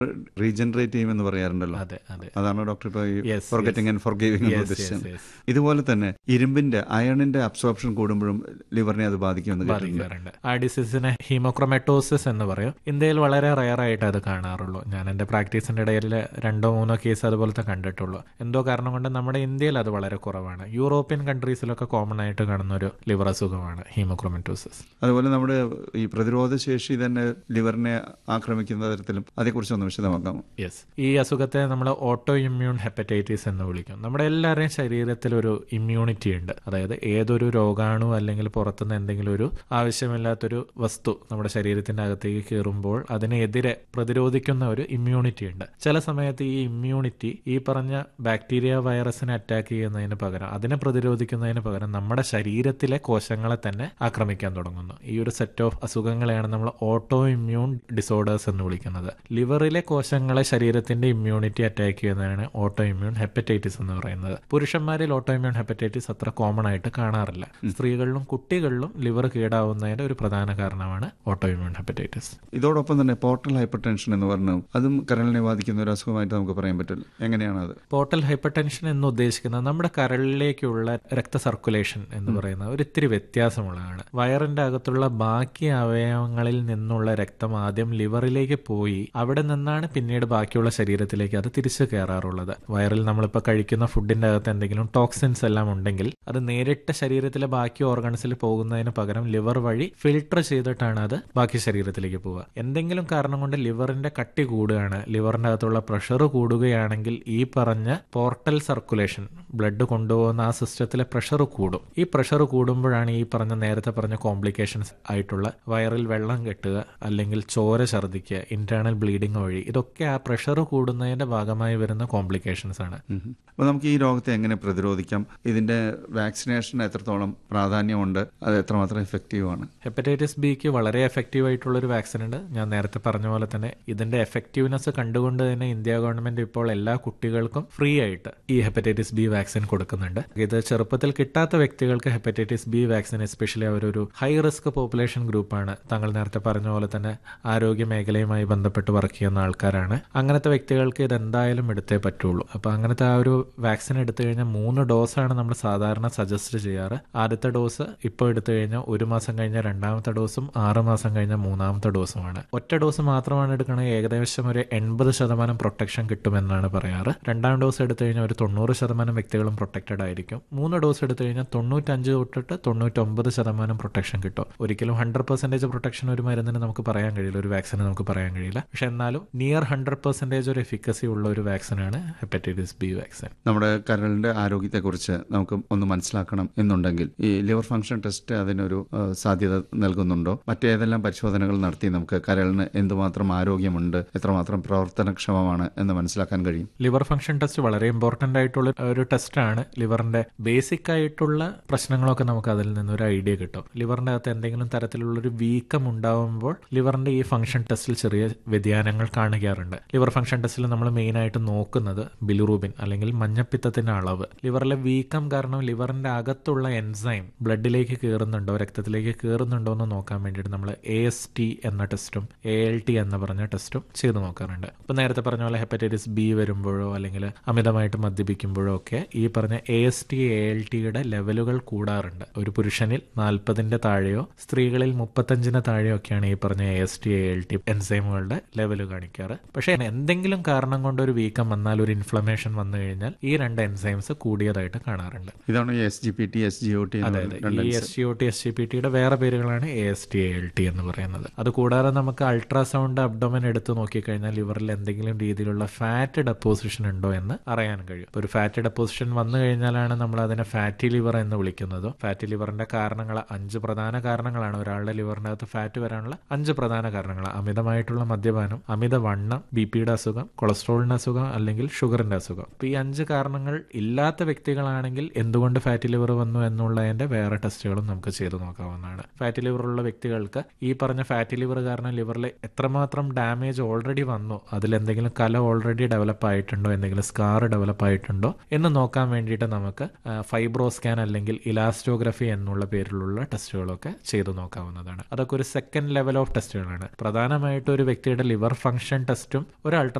Regenerate ചെയ്യുമെന്ന് പറയാറുണ്ടല്ലോ അതെ അതെ അതാണ് ഡോക്ടർ ഇപ്പോൾ ഈ Yes, forgetting and forgiving Yes, ഉദ്ദേശിച്ചത് yes, yes. ഇതുപോലെ തന്നെ ഇരുമ്പിന്റെ അയണിന്റെ അബ്സോർപ്ഷൻ കൂടുമ്പോഴും ലിവറിനെ അത് ബാധിക്കുമെന്ന് കേട്ടിട്ടുണ്ട് ബാധിക്കാറുണ്ട് ആ ഡിസീസിനെ ഹീമോക്രോമാറ്റോസിസ് എന്ന് പറയും ഇന്ത്യയിൽ വളരെ റയർ ആയിട്ട് അത് കാണാറുള്ളൂ ഞാൻ എൻ്റെ പ്രാക്ടീസിന്റെ ഇടയിൽ രണ്ടോ മൂന്നോ കേസ് അതുപോലത്തെ കണ്ടിട്ടുള്ളൂ എന്തോ കാരണം കൊണ്ട് നമ്മുടെ ഇന്ത്യയിൽ അത് വളരെ കുറവാണ് യൂറോപ്യൻ കൺട്രീസിലൊക്കെ കോമൺ ആയിട്ട് കാണുന്ന ഒരു ലിവർ അസുഖമാണ് ഹീമോക്രോമാറ്റോസിസ് അതുപോലെ നമ്മുടെ ഈ പ്രതിരോധ ശേഷി തന്നെ ലിവറിനെ ആക്രമിക്കുന്ന തരത്തിലും അതേക്കുറിച്ചൊന്ന് വിശദമാക്കാമോ യെസ് ഈ അസുഖത്തെ നമ്മൾ ഓട്ടോ ഇമ്മ്യൂൺ ഹെപ്പറ്റൈറ്റിസ് എന്ന് വിളിക്കും നമ്മുടെ എല്ലാവരുടെയും ശരീരത്തിൽ ഒരു ഇമ്മ്യൂണിറ്റി ഉണ്ട് അതായത് ഏതൊരു രോഗാണു അല്ലെങ്കിൽ പുറത്തുനിന്ന് എന്തെങ്കിലും ഒരു ആവശ്യമില്ലാത്തൊരു വസ്തു നമ്മുടെ ശരീരത്തിന്റെ അകത്തേക്ക് കയറുമ്പോൾ അതിനെതിരെ പ്രതിരോധിക്കുന്ന ഒരു ഇമ്മ്യൂണിറ്റി ഉണ്ട് ചില സമയത്ത് ഈ ഇമ്മ്യൂണിറ്റി ഈ പറഞ്ഞ ബാക്ടീരിയ വൈറസിനെ അറ്റാക്ക് ചെയ്യുന്നതിന് പകരം അതിനെ പ്രതിരോധിക്കുന്നതിന് പകരം നമ്മുടെ ശരീരത്തിലെ കോശങ്ങളെ തന്നെ ആക്രമിക്കാൻ തുടങ്ങുന്നു ഈ ഒരു സെറ്റ് ഓഫ് അസുഖങ്ങളെയാണ് നമ്മൾ ഓട്ടോ ഇമ്മ്യൂൺ ഡിസോർഡേഴ്സ് എന്ന് വിളിക്കുന്നത് ലിവറിലെ കോശങ്ങളെ ശരീരത്തിന്റെ ഇമ്മ്യൂണിറ്റി അറ്റാക്ക് ചെയ്യുന്നതാണ് ഓട്ടോ ഇമ്മ്യൂൺ ഹെപ്പറ്റൈറ്റിസ് എന്ന് പറയുന്നത് പുരുഷന്മാരിൽ ഓട്ടോ ഇമ്മ്യൂൺ ഹെപ്പറ്റൈറ്റിസ് അത്ര കോമൺ ആയിട്ട് കാണാറില്ല സ്ത്രീകളിലും കുട്ടികളിലും ലിവർ കേടാവുന്നതിന്റെ ഒരു പ്രധാന കാരണമാണ് ഓട്ടോ ഇമ്മ്യൂൺ ഹെപ്പറ്റൈറ്റിസ് ഇതോടൊപ്പം തന്നെ പോർട്ടൽ ഹൈപ്പർ ടെൻഷൻ എന്ന് പറഞ്ഞു അതും കരളിനെ ബാധിക്കുന്ന ഒരു അസുഖമായിട്ട് നമുക്ക് പറയാൻ പറ്റില്ല എങ്ങനെയാണ് അത് പോർട്ടൽ ഹൈപ്പർ ടെൻഷൻ എന്ന് ഉദ്ദേശിക്കുന്നത് നമ്മുടെ കരളിലേക്കുള്ള രക്ത സർക്കുലേഷൻ എന്ന് പറയുന്നത് ഒരു ഇത്തിരി വ്യത്യാസമുള്ളതാണ് വയറിന്റെ അകത്തുള്ള ബാക്കി അവയവങ്ങളിൽ നിന്നുള്ള രക്തം ആദ്യം ലിവറിലേക്ക് പോയി അവിടെ നിന്നാണ് പിന്നീട് ബാക്കിയുള്ള ശരീരത്തിലേക്ക് അത് തിരിച്ചു കയറാറുള്ളത് വയറിൽ നമ്മളിപ്പോൾ കഴിക്കുന്ന ഫുഡിന്റെ അകത്ത് എന്തെങ്കിലും ടോക്സിൻസ് എല്ലാം ഉണ്ടെങ്കിൽ അത് നേരിട്ട് ശരീരത്തിലെ ബാക്കി ഓർഗൻസിൽ പോകുന്നതിന് പകരം ലിവർ വഴി ഫിൽട്ടർ ചെയ്തിട്ടാണ് അത് ബാക്കി ശരീരത്തിലേക്ക് പോവുക എന്തെങ്കിലും കാരണം കൊണ്ട് ലിവറിന്റെ കട്ടി കൂടുകയാണ് ലിവറിന്റെ അകത്തുള്ള പ്രഷർ കൂടുകയാണെങ്കിൽ ഈ പറഞ്ഞ പോർട്ടൽ സർക്കുലേഷൻ ബ്ലഡ് കൊണ്ടുപോകുന്ന ആ സിസ്റ്റത്തിലെ പ്രഷർ കൂടും ഈ പ്രഷർ കൂടുമ്പോഴാണ് ഈ പറഞ്ഞ നേരത്തെ പറഞ്ഞ കോംപ്ലിക്കേഷൻസ് ആയിട്ടുള്ള വയറിൽ വെള്ളം കെട്ടുക അല്ലെങ്കിൽ ചോര ഛർദ്ദിക്കുക ഇന്റേണൽ ബ്ലീഡിംഗ് വഴി ഇതൊക്കെ ആ പ്രഷർ കൂടുന്നതിന്റെ ഭാഗമായി വരുന്ന കോംപ്ലിക്കേഷൻസ് ആണ് അപ്പോൾ നമുക്ക് ഈ രോഗത്തെ എങ്ങനെ പ്രതിരോധിക്കാം ഇതിന്റെ വാക്സിനേഷൻ എത്രത്തോളം പ്രാധാന്യമുണ്ട് അത് എത്രമാത്രം എഫക്റ്റീവ് ആണ് ഹെപ്പറ്റൈറ്റിസ് ബിക്ക് വളരെ എഫക്റ്റീവ് ആയിട്ടുള്ള ഒരു വാക്സിൻ ഉണ്ട് ഞാൻ നേരത്തെ പറഞ്ഞ പോലെ തന്നെ ഇതിന്റെ എഫക്റ്റീവ്നെസ് കണ്ടുകൊണ്ട് തന്നെ ഇന്ത്യ ഗവൺമെന്റ് ഇപ്പോൾ എല്ലാ കുട്ടികൾക്കും ഫ്രീ ആയിട്ട് ഈ ഹെപ്പറ്റൈറ്റിസ് ബി വാക്സിൻ കൊടുക്കുന്നുണ്ട് ഇത് ചെറുപ്പത്തിൽ കിട്ടാത്ത വ്യക്തികൾക്ക് ഹെപ്പറ്റൈറ്റിസ് ബി വാക്സിൻ എസ്പെഷ്യലി അവരൊരു ഹൈ റിസ്ക് പോപ്പുലേഷൻ ഗ്രൂപ്പാണ് താങ്കൾ നേരത്തെ പറഞ്ഞ പോലെ തന്നെ ആരോഗ്യ മേഖലയുമായി ബന്ധപ്പെട്ട് വർക്ക് ചെയ്യുന്ന ആൾക്കാരാണ് അങ്ങനത്തെ വ്യക്തികൾക്ക് ഇത് എന്തായാലും എടുത്തേ പറ്റുള്ളൂ അപ്പൊ അങ്ങനത്തെ ആ ഒരു വാക്സിൻ എടുത്തു കഴിഞ്ഞാൽ മൂന്ന് ഡോസാണ് നമ്മൾ സാധാരണ സജസ്റ്റ് ചെയ്യാറ് ആദ്യത്തെ ഡോസ് ഇപ്പോൾ എടുത്തു കഴിഞ്ഞാൽ ഒരു മാസം കഴിഞ്ഞാൽ രണ്ടാമത്തെ ഡോസും ആറ് മാസം കഴിഞ്ഞാൽ മൂന്നാമത്തെ ഡോസുമാണ് ഒറ്റ ഡോസ് മാത്രമാണ് എടുക്കണമെങ്കിൽ ഏകദേശം ഒരു എൺപത് ശതമാനം പ്രൊട്ടക്ഷൻ കിട്ടുമെന്നാണ് പറയാറ് രണ്ടാം ഡോസ് എടുത്തു കഴിഞ്ഞാൽ ഒരു തൊണ്ണൂറ് ശതമാനം വ്യക്തികളും പ്രൊട്ടക്റ്റഡ് ആയിരിക്കും മൂന്ന് ഡോസ് എടുത്തു കഴിഞ്ഞാൽ തൊണ്ണൂറ്റഞ്ച് തൊട്ടിട്ട് തൊണ്ണൂറ്റൊമ്പത് ശതമാനം പ്രൊട്ടക്ഷൻ കിട്ടും ഒരിക്കലും ഹൺഡ്രഡ് പെർസെൻറ്റേജ് പ്രൊട്ടക്ഷൻ ഒരു മരുന്നിന് നമുക്ക് പറയാൻ കഴിയില്ല ഒരു വാക്സിന് നമുക്ക് പറയാൻ കഴിയില്ല പക്ഷെ എന്നാലും നിയർ ഹൺഡ്രഡ് പെർസെൻറ്റേജ് ഒരു എഫിക്കസി ഉള്ള ഒരു വാക്സിനാണ് ഹെപ്പറ്റൈറ്റിസ് ബി വാക്സിൻ നമ്മുടെ കരളിന്റെ ആരോഗ്യത്തെക്കുറിച്ച് നമുക്ക് ഒന്ന് മനസ്സിലാക്കണം എന്നുണ്ടെങ്കിൽ ഈ ലിവർ ഫംഗ്ഷൻ ടെസ്റ്റ് അതിനൊരു ആ, സാധ്യത നൽകുന്നുണ്ടോ മറ്റേതെല്ലാം പരിശോധനകൾ നടത്തി നമുക്ക് കരളിന് എന്തുമാത്രം ആരോഗ്യമുണ്ട് എത്രമാത്രം പ്രവർത്തനക്ഷമമാണ് എന്ന് മനസ്സിലാക്കാൻ കഴിയും ലിവർ ഫംഗ്ഷൻ ടെസ്റ്റ് വളരെ ഇമ്പോർട്ടന്റ് ആയിട്ടുള്ള ഒരു ടെസ്റ്റാണ് ലിവറിന്റെ ബേസിക് ആയിട്ടുള്ള പ്രശ്നങ്ങളൊക്കെ നമുക്ക് അതിൽ നിന്ന് ഒരു ഐഡിയ കിട്ടും ലിവറിന്റെ അകത്ത് എന്തെങ്കിലും തരത്തിലുള്ള ഒരു വീക്കം ഉണ്ടാവുമ്പോൾ ലിവറിന്റെ ഈ ഫംഗ്ഷൻ ടെസ്റ്റിൽ ചെറിയ വ്യതിയാനങ്ങൾ കാണുകയാറുണ്ട് ലിവർ ഫംഗ്ഷൻ ടെസ്റ്റിൽ നമ്മൾ മെയിൻ ആയിട്ട് നോക്കുന്നത് ബിലുറൂബിൻ അല്ലെങ്കിൽ മഞ്ഞപ്പിത്തത്തിന്റെ അളവ് ലിവറിലെ വീക്കം കാരണം ലിവറിന്റെ അകത്തുള്ള എൻസൈം ബ്ലഡിലേക്ക് കയറുന്നുണ്ടോ രക്തത്തിലേക്ക് കയറുന്നുണ്ടോ എന്ന് നോക്കാൻ വേണ്ടിയിട്ട് നമ്മൾ എ എസ് ടി എന്ന ടെസ്റ്റും എ എൽ ടി എന്ന് പറഞ്ഞ ടെസ്റ്റും ചെയ്തു നോക്കാറുണ്ട് ഇപ്പൊ നേരത്തെ പറഞ്ഞ പോലെ ഹെപ്പറ്റൈറ്റിസ് ബി വരുമ്പോഴോ അല്ലെങ്കിൽ അമിതമായിട്ട് മദ്യപിക്കുമ്പോഴോ ഒക്കെ ഈ പറഞ്ഞ A S T A L ടിയുടെ ലെവലുകൾ കൂടാറുണ്ട് ഒരു പുരുഷനിൽ നാൽപ്പതിന്റെ താഴെയോ സ്ത്രീകളിൽ മുപ്പത്തഞ്ചിന് താഴെയോ ഒക്കെയാണ് ഈ പറഞ്ഞ A S T A L T എൻസൈമുകളുടെ ലെവൽ കാണിക്കാറ് പക്ഷേ എന്തെങ്കിലും കാരണം കൊണ്ട് ഒരു വീക്കം വന്നാൽ ഒരു ഇൻഫ്ലമേഷൻ വന്നു കഴിഞ്ഞാൽ ഈ രണ്ട് എൻസൈംസ് കൂടിയതായിട്ട് കാണാറുണ്ട് ഇതാണ് ഈ S G P T S G O T അതെ അതെ ഈ S G O T S G P ടിയുടെ വേറെ പേരുകളാണ് A S T A L T പറയുന്നത് അത് കൂടാതെ നമുക്ക് അൾട്രാസൗണ്ട് അബ്ഡോമൻ എടുത്ത് നോക്കിക്കഴിഞ്ഞാൽ ലിവറിൽ എന്തെങ്കിലും രീതിയിലുള്ള ഫാറ്റ് ഡെപ്പോസിഷൻ ഉണ്ടോ എന്ന് അറിയാൻ കഴിയും ഒരു ഫാറ്റ് ഡെപ്പോസിഷൻ വന്നു കഴിഞ്ഞാലാണ് നമ്മൾ അതിനെ ഫാറ്റി ലിവർ എന്ന് വിളിക്കുന്നത് ഫാറ്റി ലിവറിന്റെ കാരണങ്ങൾ അഞ്ച് പ്രധാന കാരണങ്ങളാണ് ഒരാളുടെ ലിവറിനകത്ത് ഫാറ്റ് വരാനുള്ള അഞ്ച് പ്രധാന കാരണങ്ങൾ അമിതമായിട്ടുള്ള മദ്യപാനം അമിതവണ്ണം ബി പിയുടെ അസുഖം കൊളസ്ട്രോളിന്റെ അസുഖം അല്ലെങ്കിൽ ഷുഗറിന്റെ അസുഖം അപ്പൊ ഈ അഞ്ച് കാരണങ്ങൾ ഇല്ലാത്ത വ്യക്തികളാണെങ്കിൽ എന്തുകൊണ്ട് ഫാറ്റി ലിവർ വന്നു എന്നുള്ളതിന്റെ വേറെ ടെസ്റ്റുകളും നമുക്ക് ചെയ്തു നോക്കാവുന്നതാണ് ഫാറ്റി ലിവർ ഉള്ള വ്യക്തികൾക്ക് ഈ പറഞ്ഞ ഫാറ്റി ലിവർ കാരണം ലിവറിൽ എത്രമാത്രം ഡാമേജ് ഓൾറെഡി വന്നു അതിലെന്തെങ്കിലും കല ഓൾറെഡി ഡെവലപ്പ് ആയിട്ടുണ്ടോ എന്തെങ്കിലും സ്കാർ ഡെവലപ്പ് ആയിട്ടുണ്ടോ എന്ന് നോക്കാൻ വേണ്ടിയിട്ട് നമുക്ക് ഫൈബ്രോ സ്കാൻ അല്ലെങ്കിൽ ഇലാസ്റ്റോഗ്രഫി എന്നുള്ള പേരിലുള്ള ടെസ്റ്റുകളൊക്കെ ചെയ്തു നോക്കാവുന്നതാണ് അതൊക്കെ ഒരു സെക്കൻഡ് ലെവൽ ഓഫ് ടെസ്റ്റുകളാണ് പ്രധാനമായിട്ടും ഒരു വ്യക്തിയുടെ ലിവർ ഫംഗ്ഷൻ ഫംഗ്ഷൻ ടെസ്റ്റും ഒരു